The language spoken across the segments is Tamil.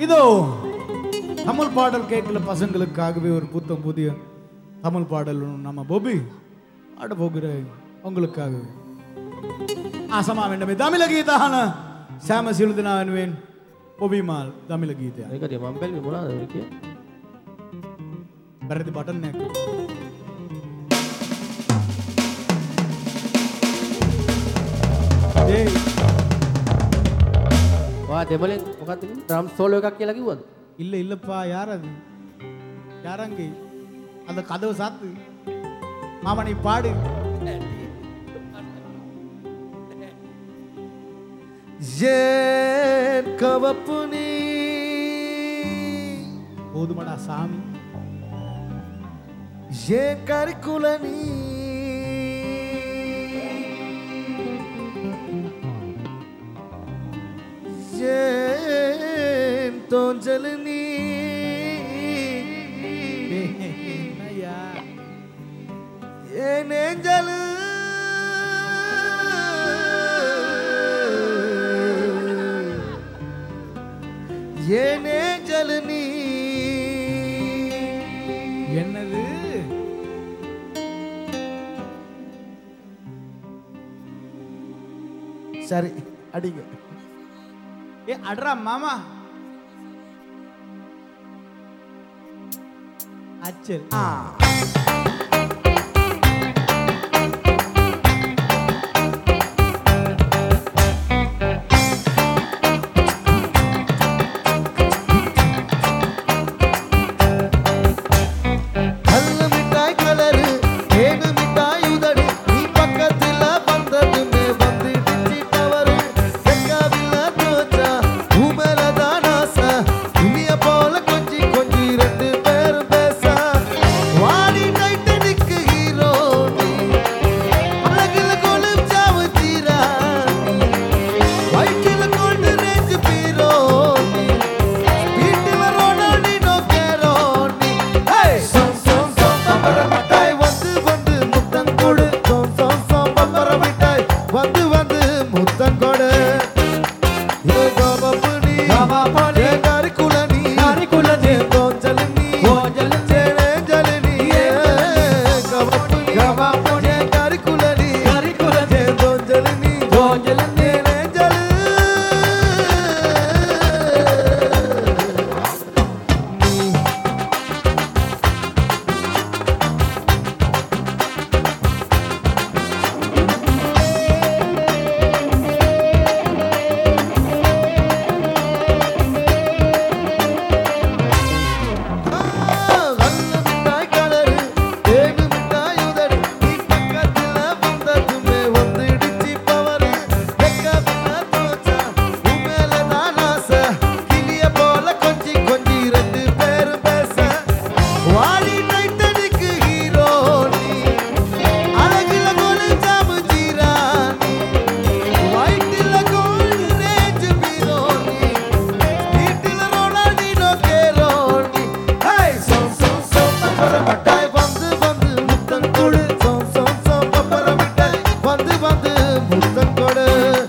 இதோ தமிழ் பாடல் கேட்கல பசங்களுக்காகவே ஒரு புத்தம் புதிய தமிழ் பாடல் ஒண்ணு நம்ம பொபி பாட போகிற உங்களுக்காகவே ஆசமா வேண்டுமே தமிழ கீதான சாம சிலுதினா வேணுவேன் பொபிமால் தமிழ கீதா ඒකද මම් බැල්ි මොනාද කිය වැරදි බටන් එක ඒ වා දෙමලෙන් මොකක්ද ්‍රම් සෝලෝ එකක් කියලා කිව්වද இல்ல இல்லப்பா யார் அது யாரங்க அந்த கதவு சாத்து மாமா நீ பாடு ஏன் கவப்பு நீ போதுமடா சாமி ஏன் கரிக்குல நீ ஏன் தோஞ்சல் நீ என்னய்யா? ஏன் ஏஞ்சல் ஏன் ஏஞ்சல் நீ என்னது சரி அடிங்க ஏ அட்ரா மாமா அச்சல் ஆ கல்லு மிட்டாய் கலரு ஏனு மிட்டாய் உதடு நீ பக்கத்துல வந்ததுமே வந்துடுச்சு தவறு செக்காவில்ல தோச்சா உமேல தான் ஆசை இனிய போல கொஞ்சி கொஞ்சி ரெண்டு பேரும் பேச வாடி டைட்டனிக்கு ஹீரோ நீ அழகுல கொழுச்சாவு தீரா வயிற்றுல கொண்டு ரேஞ்சு பீரோ நீ வீட்டுல ரொனால்டினோ கேரோனி ஹேய் சோம் சோம் சோம் பம்பர மிட்டாய் வந்து வந்து முத்தம் கொடு சோம் சோம் சோம் பம்பர மிட்டாய் வந்து வந்து முத்தம் கொடு ஏ கவப்பு நீ ஏ கரிக்குல நீ ஏ கோஞ்சல் நீ ஏ நேஞ்சல் நீ ஏ கவப்பு நீ ஏ கரிக்குல நீ ஏ கோஞ்சல் நீ ஏ நேஞ்சல் நீ வண்ண மிட்டாய் கலரு ஏழு மிட்டாய் உதடு நீ பக்கத்துல வந்ததுமே வந்துடுச்சு பவரு வெக்கவில்ல தோச்சா உன் மேல தான் ஆசை கிளிய போல கொஞ்சி கொஞ்சி ரெண்டு பேரும் பேச வாடி டைட்டனுக்கு ஹீரோ நீ அழகுல கொலுஞ்சாமு ஜீரா நீ வயிற்றுல கோல்டு ரேஞ்சு பீரோ நீ வீட்டுல ரொனால்டினோ கேரோ நீ ஹேய் சோம் சோம் சோம் பப்பர மிட்டாய் வந்து வந்து முத்தம் கொடு சோம் சோம் சோம் பப்பர மிட்டாய் வந்து வந்து முத்தம் கொடு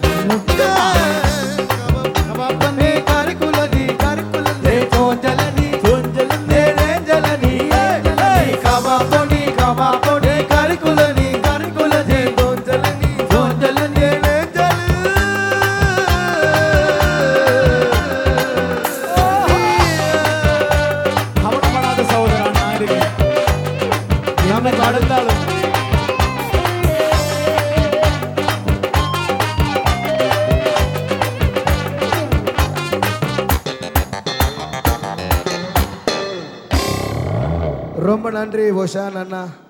கவப்பனே கரிக்குலதி கரிக்குலதி தோஞ்சலனி தோஞ்சலனி நேஞ்சலனி கவப்பனி கவப்பனி கரிக்குலதி கரிக்குலதி தோஞ்சலனி தோஞ்சலனி நேஞ்சலி கவனப்படாத சகோதரன் நான் இருக்கேன் எனக்கு அடுத்தாலும் ரொம்ப நன்றி ஓஷான் அண்ணா